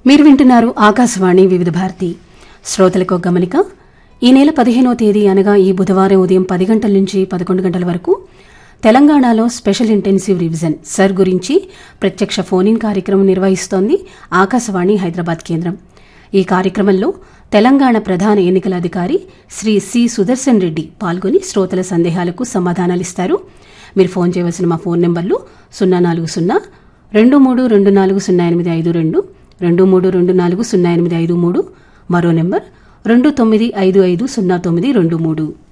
మీరు వింటున్నారు ఆకాశవాణి వివిధ భారతి శ్రోతలకు ఒక గమనిక ఈ నెల పదిహేనో తేదీ అనగా ఈ బుధవారం ఉదయం పది గంటల నుంచి పదకొండు గంటల వరకు తెలంగాణలో స్పెషల్ ఇంటెన్సివ్ రివిజన్ సర్ గురించి ప్రత్యక్ష ఫోన్ ఇన్ కార్యక్రమం నిర్వహిస్తోంది ఆకాశవాణి హైదరాబాద్ కేంద్రం ఈ కార్యక్రమంలో తెలంగాణ ప్రధాన ఎన్నికల అధికారి శ్రీ సి సుదర్శన్ రెడ్డి పాల్గొని శ్రోతల సందేహాలకు సమాధానాలిస్తారు మీరు ఫోన్ చేయవలసిన మా ఫోన్ నెంబర్లు సున్నా నాలుగు సున్నా రెండు మూడు రెండు నాలుగు సున్నా ఎనిమిది ఐదు రెండు రెండు మూడు రెండు నాలుగు సున్నా ఎనిమిది ఐదు మూడు మరో నెంబర్ రెండు తొమ్మిది ఐదు ఐదు సున్నా తొమ్మిది రెండు మూడు